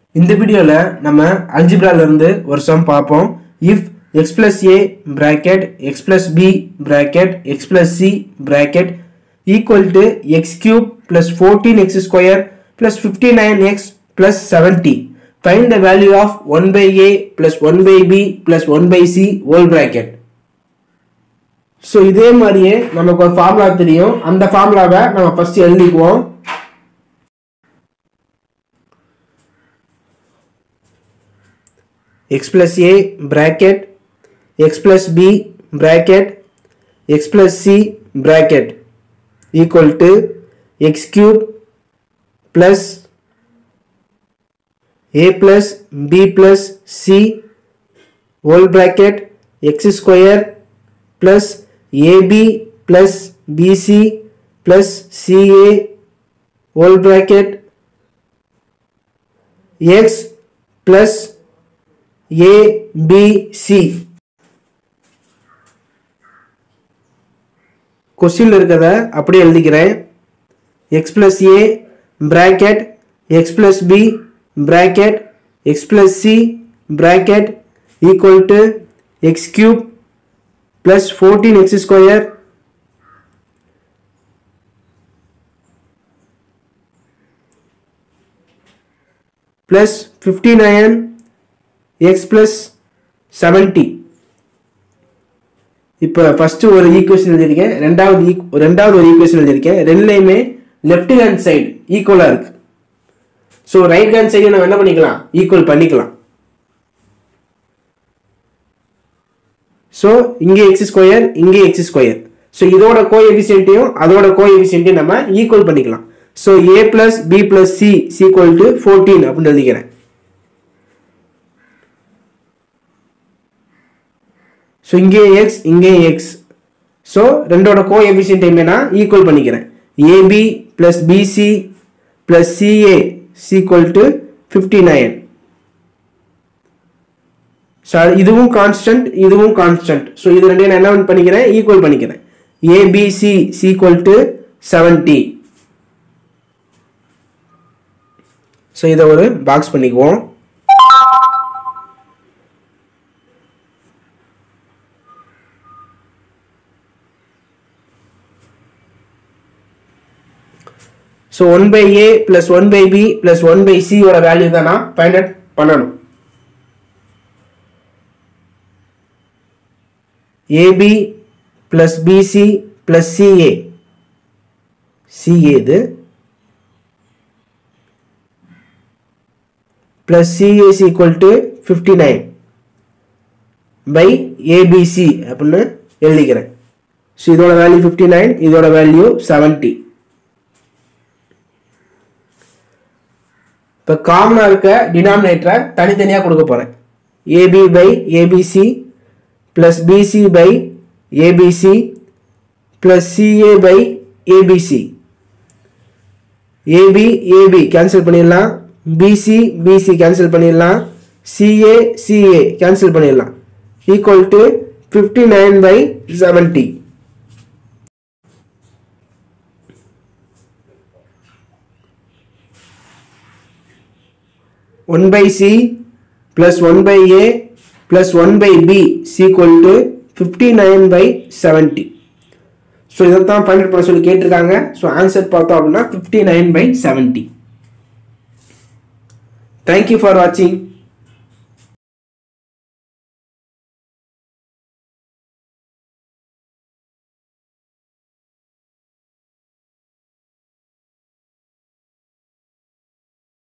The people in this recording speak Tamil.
இந்த வீடியோவில் நம்ம அல்ஜிப்ரால இருந்து ஒரு சம் பார்ப்போம் if x plus a bracket x plus b bracket x plus c bracket equal to x cube plus fourteen x square plus fifty nine x plus seventy find the value of one by A plus one by B plus one by c whole bracket so இதே மாதிரியே நமக்கு ஒரு ஃபார்முலா தெரியும் அந்த ஃபார்முலாவை நம்ம ஃபர்ஸ்ட் எழுதிக்குவோம் x plus a bracket x plus b bracket x plus c bracket equal to x cube plus a plus b plus c whole bracket x square plus ab plus bc plus ca whole bracket x plus a b c கொஸ்டின்ல இருக்கிறத அப்படியே எழுதிக்கிறேன் x plus a bracket x plus b bracket x plus c bracket equal to x cube plus fourteen x square plus fifty nine x plus seventy இப்போ ஃபர்ஸ்ட் ஒரு ஈக்குவேஷன் எழுதியிருக்கேன் ரெண்டாவது ஈக் ரெண்டாவது ஒரு ஈக்குவேஷன் எழுதியிருக்கேன் ரெண்டுலையுமே லெஃப்ட் ஹேண்ட் சைடு ஈக்குவலாக இருக்கு ஸோ ரைட் ஹேண்ட் சைடு நம்ம என்ன பண்ணிக்கலாம் ஈக்குவல் பண்ணிக்கலாம் ஸோ இங்கே எக்ஸ் ஸ்கொயர் இங்கே எக்ஸ் ஸ்கொயர் ஸோ இதோட கோ எஃபிஷியன்ட்டையும் அதோட கோ எஃபிஷியன்ட்டையும் நம்ம ஈக்குவல் பண்ணிக்கலாம் so A plus B plus C equal to fourteen அப்படின்னு எழுதிக்கிறேன் ஸோ இங்கே எக்ஸ் இங்கே எக்ஸ் ஸோ ரெண்டோட கோ எஃபிஷியன்ட் நான் ஈக்குவல் பண்ணிக்கிறேன் AB plus BC plus CA equal to fifty nine so இதுவும் கான்ஸ்டன்ட் இதுவும் கான்ஸ்டன்ட் ஸோ இது ரெண்டையும் நான் என்ன பண்ணிக்கிறேன் ஈக்குவல் பண்ணிக்கிறேன் ABC equal to seventy so இதை ஒரு பாக்ஸ் பண்ணிக்குவோம் so one by A plus one by B plus one by சியோட வேல்யூ தான் நான் ஃபைண்ட் அவுட் பண்ணணும் AB plus BC plus CA CA இது plus CA is equal to fifty nine by ABC அப்படின்னு எழுதிக்கிறேன் ஸோ இதோட வேல்யூ ஃபிஃப்டி நைன் இதோட வேல்யூ செவன்ட்டி இப்போ காமனாக இருக்க டினாமினேட்டரை தனித்தனியாக கொடுக்க போகிறேன் AB by ABC plus BC by ABC plus CA by ABC AB AB cancel பண்ணிடலாம் பிசி பிசி கேன்சல் பண்ணிடலாம் சிஏ சிஏ கேன்சல் பண்ணிடலாம் equal to fifty nine by seventy one by C plus one by A plus one by B equal to fifty nine by seventy so இதை தான் ஃபைண்ட் பண்ண சொல்லி கேட்டிருக்காங்க ஸோ ஆன்சர் பார்த்தோம் அப்படின்னா fifty nine by seventy thank you for வாட்சிங்